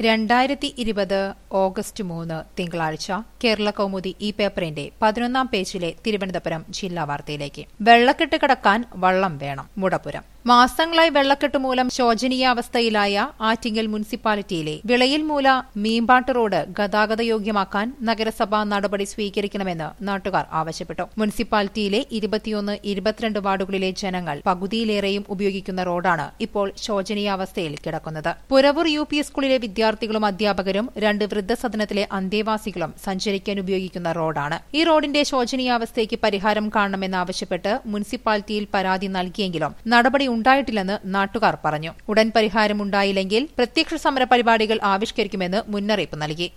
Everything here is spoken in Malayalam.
രണ്ടായിരത്തി ഇരുപത് ഓഗസ്റ്റ് മൂന്ന് തിങ്കളാഴ്ച കേരള കൗമുദി ഈ പേപ്പറിന്റെ പതിനൊന്നാം പേജിലെ തിരുവനന്തപുരം ജില്ലാ വാർത്തയിലേക്ക് വെള്ളക്കെട്ട് കടക്കാൻ വള്ളം വേണം മുടപുരം മാസങ്ങളായി വെള്ളക്കെട്ട് മൂലം ശോചനീയാവസ്ഥയിലായ ആറ്റിങ്ങൽ മുനിസിപ്പാലിറ്റിയിലെ വിളയിൽ മൂല മീമ്പാട്ട് റോഡ് ഗതാഗതയോഗ്യമാക്കാൻ നഗരസഭ നടപടി സ്വീകരിക്കണമെന്ന് നാട്ടുകാർ ആവശ്യപ്പെട്ടു മുനിസിപ്പാലിറ്റിയിലെ ഇരുപത്തിയൊന്ന് ഇരുപത്തിരണ്ട് വാർഡുകളിലെ ജനങ്ങൾ പകുതിയിലേറെയും ഉപയോഗിക്കുന്ന റോഡാണ് ഇപ്പോൾ ശോചനീയാവസ്ഥയിൽ കിടക്കുന്നത് പുരവൂർ യു പി സ്കൂളിലെ വിദ്യാർത്ഥികളും അധ്യാപകരും രണ്ട് വൃദ്ധസദനത്തിലെ അന്തേവാസികളും സഞ്ചരിക്കാൻ ഉപയോഗിക്കുന്ന റോഡാണ് ഈ റോഡിന്റെ ശോചനീയാവസ്ഥയ്ക്ക് പരിഹാരം കാണണമെന്നാവശ്യപ്പെട്ട് മുനിസിപ്പാലിറ്റിയിൽ പരാതി നൽകിയെങ്കിലും നടപടി ഉണ്ടായിട്ടില്ലെന്ന് നാട്ടുകാർ പറഞ്ഞു ഉടൻ പരിഹാരമുണ്ടായില്ലെങ്കിൽ പ്രത്യക്ഷ സമര പരിപാടികൾ ആവിഷ്കരിക്കുമെന്ന് മുന്നറിയിപ്പ് നൽകി